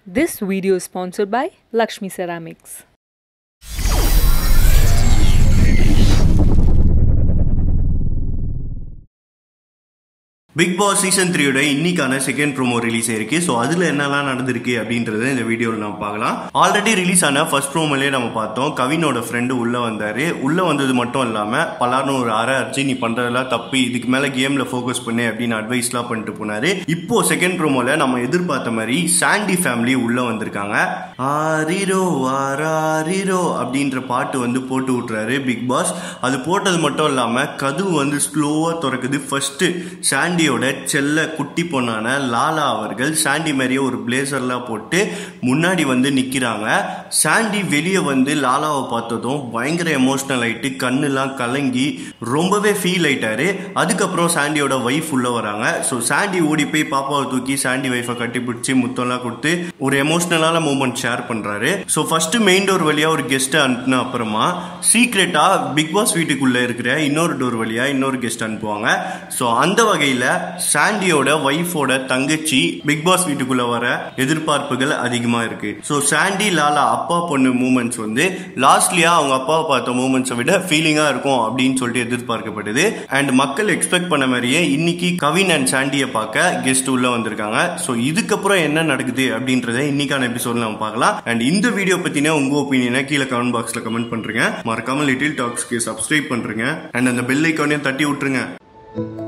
This video is sponsored by Lakshmi Ceramics. Bigg Boss season த்ரீயோட இன்னைக்கான second promo release ஆயிருக்கு so அதில் என்னெல்லாம் நடந்திருக்கு அப்படின்றத இந்த வீடியோவில் நம்ம பார்க்கலாம் ஆல்ரெடி ரிலீஸ் ஆன ஃபர்ஸ்ட் ப்ரோமோலே நம்ம பார்த்தோம் கவினோட ஃப்ரெண்டு உள்ளே வந்தார் உள்ளே வந்தது மட்டும் இல்லாமல் பலாரும் ஒரு அரை அரைச்சி நீ பண்ணுறதெல்லாம் தப்பு இதுக்கு மேலே கேமில் ஃபோக்கஸ் பண்ணு அப்படின்னு அட்வைஸ்லாம் பண்ணிட்டு போனார் இப்போ செகண்ட் ப்ரோமோல நம்ம எதிர்பார்த்த மாதிரி சாண்டி ஃபேமிலி உள்ளே வந்திருக்காங்க ஆரிரோ ஆராரிரோ அப்படின்ற பாட்டு வந்து போட்டு விட்றாரு பிக் பாஸ் அது போட்டது மட்டும் இல்லாமல் கதவு வந்து ஸ்லோவாக திறக்குது ஃபர்ஸ்ட் சாண்டியோட செல்ல குட்டி பொண்ணான லாலா அவர்கள் சாண்டி மாதிரியே ஒரு பிளேசர்லாம் போட்டு முன்னாடி வந்து நிற்கிறாங்க சாண்டி வெளியே வந்து லாலாவை பார்த்ததும் பயங்கர எமோஷனல் ஆயிட்டு கண்ணுலாம் கலங்கி ரொம்பவே ஃபீல் ஆயிட்டாரு அதுக்கப்புறம் சாண்டியோட ஒய்ஃப் உள்ள வராங்க ஸோ சாண்டி ஓடி போய் பாப்பாவை தூக்கி சாண்டி ஒய்ஃபை கட்டி பிடிச்சி முத்தம்லாம் கொடுத்து ஒரு எமோஷனலான மூமெண்ட் ஷேர் பண்றாரு ஸோ ஃபர்ஸ்ட் மெயின் டோர் வழியா ஒரு கெஸ்ட்டை அனுப்புன அப்புறமா சீக்ரெட்டா பிக் பாஸ் வீட்டுக்குள்ள இருக்கிற இன்னொரு டோர் வழியா இன்னொரு கெஸ்ட் அனுப்புவாங்க ஸோ அந்த வகையில சாண்டியோட ஒய்ஃபோட தங்கச்சி பிக் பாஸ் வீட்டுக்குள்ள வர எதிர்பார்ப்புகள் அதிகமா இருக்கு ஸோ சாண்டி லாலா அப்பா பொண்ணு மூமெண்ட்ஸ் வந்து லாஸ்ட்லியா அவங்க அப்பாவை பார்த்த மூமெண்ட்ஸை விட ஃபீலிங்கா இருக்கும் அப்படின்னு சொல்லிட்டு எதிர்பார்க்கப்படுது அண்ட் மக்கள் எக்ஸ்பெக்ட் பண்ண மாதிரியே இன்னைக்கு கவின் அண்ட் சாண்டியை பார்க்க கெஸ்ட் உள்ள வந்திருக்காங்க ஸோ இதுக்கப்புறம் என்ன நடக்குது அப்படின்றத இன்னைக்கான எபிசோட்ல நம்ம பார்க்கலாம் அண்ட் இந்த வீடியோ பத்தின உங்க ஒப்பீனியனை கீழே கமெண்ட் பாக்ஸ்ல கமெண்ட் பண்றீங்க மறக்காம லிட்டில் டாக்ஸ்க்கு சப்ஸ்கிரைப் பண்றீங்க அண்ட் அந்த பெல் ஐக்கானையும் தட்டி விட்டுருங்க